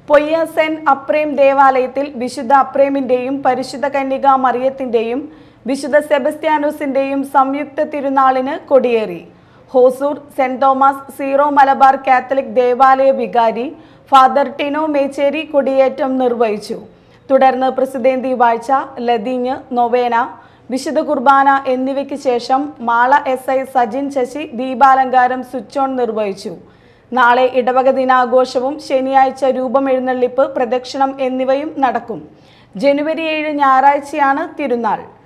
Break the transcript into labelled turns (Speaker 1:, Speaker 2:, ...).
Speaker 1: Poyya saint Aprem ദേവാലയത്തിൽ വിശുദ്ധ അപ്രേമിന്റെയും പരിശുദ്ധ കന്യക മറിയത്തിന്റെയും വിശുദ്ധ സെബസ്ത്യാനോസിന്റെയും സംയുക്ത തിരുനാളിന് കൊടിയേറി Hosur saint Thomas Syro Malabar Catholic ദേവാലയ വികാരി ഫാദർ ടിനോ മേച്ചേരി കൊടിയേറ്റം നിർവഹിച്ചു തുടർന്ന് പ്രസിദ്ധേന്തി വാഴ്ച ലതീഞ്ഞ് നൊവേന വിശുദ്ധ കുർബാന എന്നിവയ്ക്ക് ശേഷം മാള എസ് ഐ സജിൻ ശശി ദീപാലങ്കാരം സ്വിച്ച് ഓൺ നിർവഹിച്ചു നാളെ ഇടവക ദിനാഘോഷവും ശനിയാഴ്ച രൂപമെഴുന്നള്ളിപ്പ് പ്രദക്ഷിണം എന്നിവയും നടക്കും ജനുവരി ഏഴ് ഞായറാഴ്ചയാണ് തിരുനാൾ